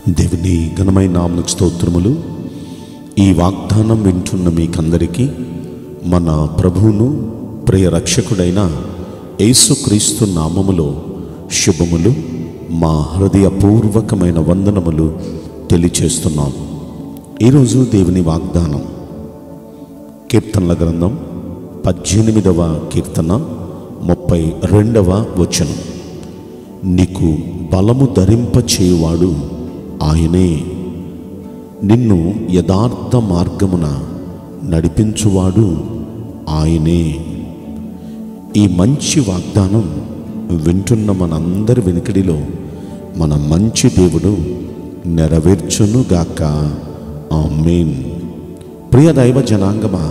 దేవుని ఘనమైన నామకు స్తోత్రములు ఈ వాగ్దానం వింటున్న మీకందరికీ మన ప్రభువును ప్రియ రక్షకుడైన యేసుక్రీస్తు నామములో శుభములు మా హృదయపూర్వకమైన వందనములు తెలియచేస్తున్నాం ఈరోజు దేవుని వాగ్దానం కీర్తనల గ్రంథం పద్దెనిమిదవ కీర్తన ముప్పై రెండవ వచనం నీకు బలము ధరింపచేయువాడు ఆయనే నిన్ను యథార్థ మార్గమున నడిపించువాడు ఆయనే ఈ మంచి వాగ్దానం వింటున్న మనందరి వెనుకడిలో మన మంచి దేవుడు నెరవేర్చునుగాక ఆమేన్ ప్రియ దైవ జనాంగమా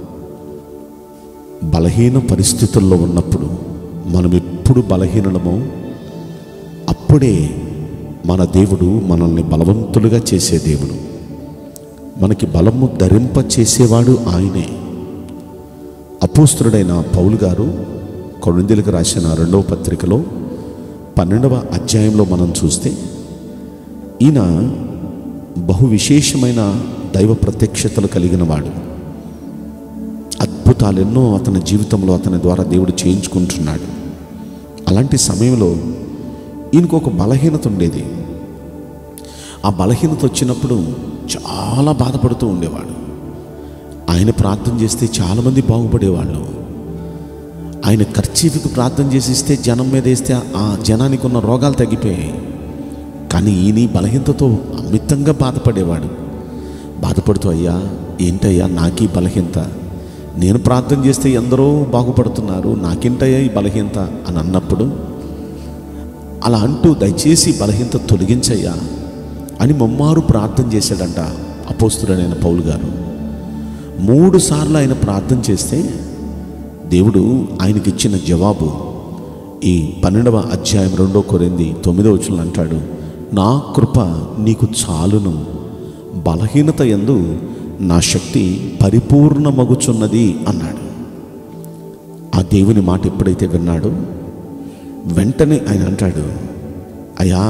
బలహీన పరిస్థితుల్లో ఉన్నప్పుడు మనం ఎప్పుడు బలహీనమో అప్పుడే మన దేవుడు మనల్ని బలవంతులుగా చేసే దేవుడు మనకి బలము ధరింప చేసేవాడు ఆయనే అపోస్తుడైన పౌలు గారు కొరిందీలకు రాసిన రెండవ పత్రికలో పన్నెండవ అధ్యాయంలో మనం చూస్తే ఈయన బహు విశేషమైన దైవ ప్రత్యక్షతలు కలిగిన వాడు అద్భుతాలు ఎన్నో అతని జీవితంలో అతని ద్వారా దేవుడు చేయించుకుంటున్నాడు అలాంటి సమయంలో ఈయనకు ఒక బలహీనత ఉండేది ఆ బలహీనత వచ్చినప్పుడు చాలా బాధపడుతూ ఉండేవాడు ఆయన ప్రార్థన చేస్తే చాలామంది బాగుపడేవాళ్ళు ఆయన ఖర్చీఫ్కి ప్రార్థన చేసి ఇస్తే జనం మీద వేస్తే ఆ జనానికి ఉన్న రోగాలు తగ్గిపోయాయి కానీ ఈయన ఈ బలహీనతతో అమితంగా బాధపడేవాడు బాధపడుతూ అయ్యా ఏంటయ్యా నాకీ బలహీనత నేను ప్రార్థన చేస్తే ఎందరో బాగుపడుతున్నారు నాకేంటయ్యా ఈ బలహీనత అని అన్నప్పుడు అలా అంటూ దయచేసి బలహీనత తొలగించయ్యా అని ముమ్మారు ప్రార్థన చేశాడంట అపోస్తుడైన పౌలు గారు మూడు సార్లు ఆయన ప్రార్థన చేస్తే దేవుడు ఆయనకి ఇచ్చిన జవాబు ఈ పన్నెండవ అధ్యాయం రెండో కొరింది తొమ్మిదో వచ్చిన అంటాడు నా కృప నీకు చాలును బలహీనత ఎందు నా శక్తి పరిపూర్ణమగుచున్నది అన్నాడు ఆ దేవుని మాట ఎప్పుడైతే విన్నాడో వెంటనే ఆయన అంటాడు అయ్యా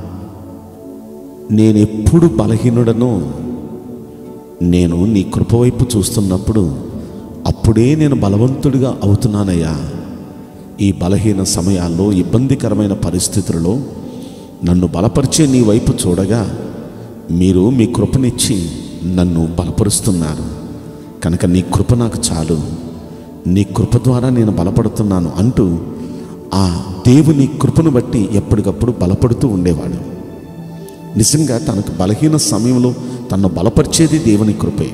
నేనెప్పుడు బలహీనుడను నేను నీ కృప వైపు చూస్తున్నప్పుడు అప్పుడే నేను బలవంతుడిగా అవుతున్నానయ్యా ఈ బలహీన సమయాల్లో ఇబ్బందికరమైన పరిస్థితులలో నన్ను బలపరిచే నీ వైపు చూడగా మీరు మీ కృపనిచ్చి నన్ను బలపరుస్తున్నారు కనుక నీ కృప నాకు చాలు నీ కృప ద్వారా నేను బలపడుతున్నాను అంటూ ఆ దేవుని కృపను బట్టి ఎప్పటికప్పుడు బలపడుతూ ఉండేవాడు నిజంగా తనకు బలహీన సమయంలో తను బలపరిచేది దేవుని కృపే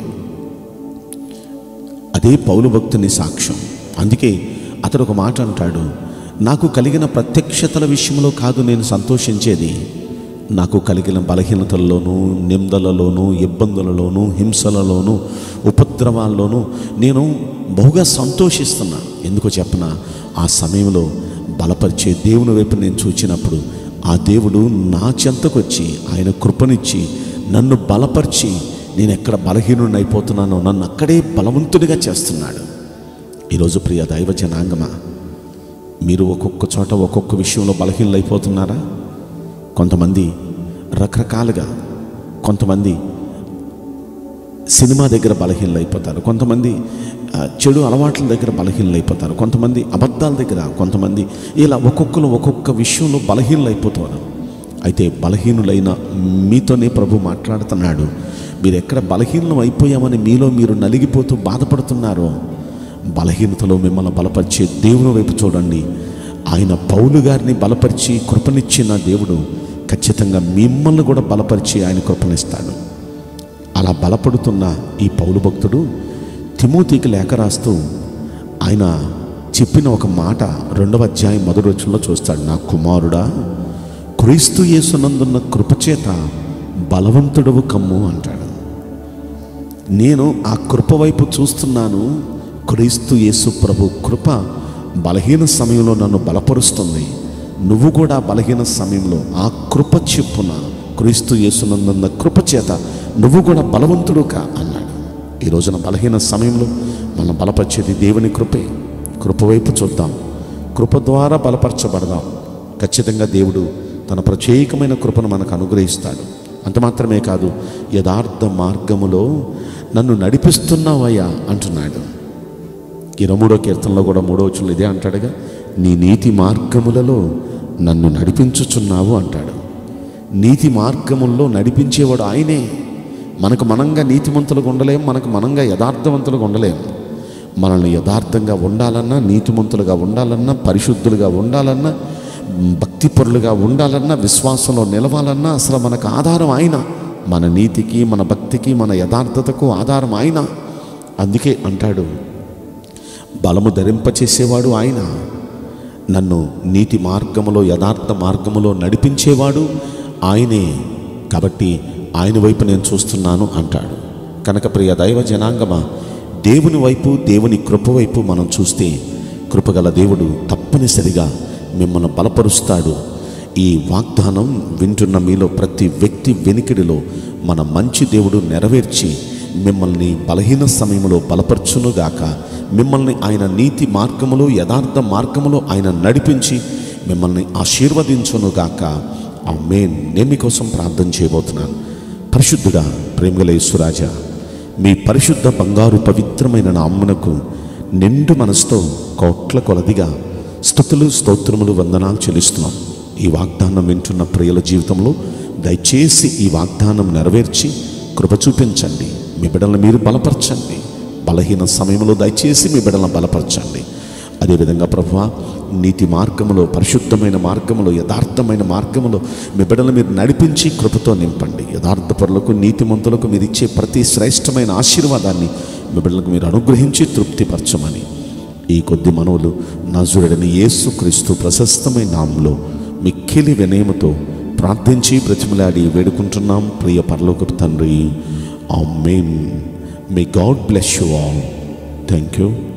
అదే పౌలు భక్తుని సాక్ష్యం అందుకే అతడు ఒక మాట అంటాడు నాకు కలిగిన ప్రత్యక్షతల విషయంలో కాదు నేను సంతోషించేది నాకు కలిగిన బలహీనతల్లోనూ నిందలలోనూ ఇబ్బందులలోనూ హింసలలోనూ ఉపద్రవాల్లోనూ నేను బహుగా సంతోషిస్తున్నా ఎందుకో చెప్పన ఆ సమయంలో బలపరిచే దేవుని వైపు నేను చూచినప్పుడు ఆ దేవుడు నా చెంతకు వచ్చి ఆయన కృపనిచ్చి నన్ను బలపరిచి నేను ఎక్కడ బలహీనుడిని అయిపోతున్నానో నన్ను అక్కడే బలవంతుడిగా చేస్తున్నాడు ఈరోజు ప్రియ దైవ జనాంగమా మీరు ఒక్కొక్క చోట ఒక్కొక్క విషయంలో బలహీనలు అయిపోతున్నారా కొంతమంది రకరకాలుగా కొంతమంది సినిమా దగ్గర బలహీనలు అయిపోతారు కొంతమంది ఆ, చెడు అలవాట్ల దగ్గర బలహీనలు అయిపోతారు కొంతమంది అబద్ధాల దగ్గర కొంతమంది ఇలా ఒక్కొక్కరు ఒక్కొక్క విషయంలో బలహీనలు అయిపోతారు అయితే బలహీనులైన మీతోనే ప్రభు మాట్లాడుతున్నాడు మీరు ఎక్కడ బలహీనం అయిపోయామని మీలో మీరు నలిగిపోతూ బాధపడుతున్నారో బలహీనతలో మిమ్మల్ని బలపరిచే దేవుని వైపు చూడండి ఆయన పౌలు గారిని బలపరిచి కృపనిచ్చిన దేవుడు ఖచ్చితంగా మిమ్మల్ని కూడా బలపరిచి ఆయన కృపనిస్తాడు అలా బలపడుతున్న ఈ పౌలు భక్తుడు తిమోతికి లేఖ రాస్తూ ఆయన చెప్పిన ఒక మాట రెండవ అధ్యాయం మొదటి వచ్చంలో చూస్తాడు నా కుమారుడా క్రీస్తు యేసునందున్న కృపచేత బలవంతుడవు కమ్ము అంటాడు నేను ఆ కృప వైపు చూస్తున్నాను క్రీస్తు యేసు ప్రభు కృప బలహీన సమయంలో నన్ను బలపరుస్తుంది నువ్వు కూడా బలహీన సమయంలో ఆ కృప చెప్పున క్రీస్తు యేసునందున్న కృప చేత నువ్వు కూడా బలవంతుడు కా అన్నాడు ఈ రోజున బలహీన సమయంలో మనం బలపరిచేది దేవుని కృపే కృప వైపు చూద్దాం కృప ద్వారా బలపరచబడదాం ఖచ్చితంగా దేవుడు తన ప్రత్యేకమైన కృపను మనకు అనుగ్రహిస్తాడు అంత మాత్రమే కాదు యథార్థ మార్గములో నన్ను నడిపిస్తున్నావయ్యా అంటున్నాడు ఇరవై మూడో కీర్తనలో కూడా మూడో వచ్చిన ఇదే అంటాడుగా నీ నీతి మార్గములలో నన్ను నడిపించుచున్నావు అంటాడు నీతి మార్గముల్లో నడిపించేవాడు ఆయనే మనకు మనంగా నీతిమంతులుగా ఉండలేం మనకు మనంగా యథార్థవంతులుగా ఉండలేం మనల్ని యథార్థంగా ఉండాలన్నా నీతిమంతులుగా ఉండాలన్నా పరిశుద్ధులుగా ఉండాలన్నా భక్తిపరులుగా ఉండాలన్నా విశ్వాసంలో నిలవాలన్నా అసలు మనకు ఆధారం ఆయన మన నీతికి మన భక్తికి మన యథార్థతకు ఆధారం ఆయన అందుకే అంటాడు బలము ధరింపచేసేవాడు ఆయన నన్ను నీతి మార్గములో యథార్థ మార్గములో నడిపించేవాడు ఆయనే కాబట్టి ఆయన వైపు నేను చూస్తున్నాను అంటాడు కనుక ప్రియ దైవ జనాంగమా దేవుని వైపు దేవుని కృప వైపు మనం చూస్తే కృపగల దేవుడు తప్పనిసరిగా మిమ్మల్ని బలపరుస్తాడు ఈ వాగ్దానం వింటున్న మీలో ప్రతి వ్యక్తి వెనికిడిలో మన మంచి దేవుడు నెరవేర్చి మిమ్మల్ని బలహీన సమయంలో బలపరచునుగాక మిమ్మల్ని ఆయన నీతి మార్గములో యథార్థ మార్గములో ఆయన నడిపించి మిమ్మల్ని ఆశీర్వదించునుగాక ఆ మెయిన్ నేను మీకోసం ప్రార్థన చేయబోతున్నాను పరిశుద్ధుడా ప్రేమగల యేసురాజా మీ పరిశుద్ధ బంగారు పవిత్రమైన నామ్మునకు నిండు మనసుతో కోట్ల కొలదిగా స్థుతులు స్తోత్రములు వందనాలు చెల్లిస్తున్నాం ఈ వాగ్దానం వింటున్న ప్రియుల జీవితంలో దయచేసి ఈ వాగ్దానం నెరవేర్చి కృప చూపించండి మీ బిడ్డలను మీరు బలపరచండి బలహీన సమయంలో దయచేసి మీ బిడ్డలను బలపరచండి అదేవిధంగా ప్రభు నీతి మార్గములో పరిశుద్ధమైన మార్గములో యథార్థమైన మార్గములో మీ బిడ్డలు మీరు నడిపించి కృపతో నింపండి యథార్థపరులకు నీతిమంతులకు మీరు ఇచ్చే ప్రతి శ్రేష్టమైన ఆశీర్వాదాన్ని మీ బిడ్డలకు మీరు అనుగ్రహించి తృప్తిపరచమని ఈ కొద్ది మనవులు నజురుడని యేసు క్రీస్తు ప్రశస్తమైన నామంలో మిక్కిలి వినయముతో ప్రార్థించి బ్రతిమలాడి వేడుకుంటున్నాం ప్రియ పరలోకపు తండ్రి amen may God bless you all thank you